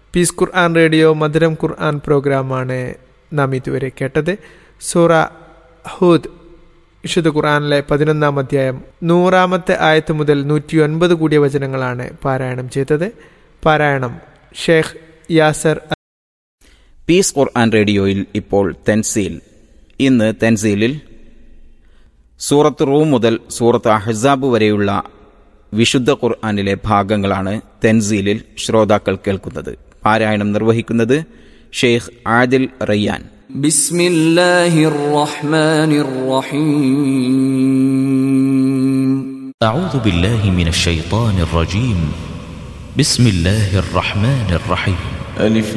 piece ഖുർആൻ radio മധുരം ഖുർആൻ പ്രോഗ്രാമാണ് നാം ഇതുവരെ കേട്ടത് സൂറ ഹൂദ് വിശുദ്ധ ഖുർആനിലെ പതിനൊന്നാം അധ്യായം നൂറാമത്തെ ആയത്ത് മുതൽ നൂറ്റി ഒൻപത് കൂടിയ വചനങ്ങളാണ് പാരായണം ചെയ്തത് പാരായണം ഷേഖ് യാസർ പീസ് ഖുർആൻ റേഡിയോയിൽ ഇപ്പോൾ തെൻസീൽ ഇന്ന് തെൻസീലിൽ സൂറത്ത് റൂം മുതൽ സൂറത്ത് അഹ്സാബ് വരെയുള്ള വിശുദ്ധ ഖുർആനിലെ ഭാഗങ്ങളാണ് തെൻസീലിൽ ശ്രോതാക്കൾ കേൾക്കുന്നത് പാരായണം നിർവഹിക്കുന്നത് ഷെയ്ഖ് ആദിൽ റയ്യാൻ بسم الله الرحمن الرحيم أعوذ بالله من الشيطان الرجيم بسم الله الرحمن الرحيم ألف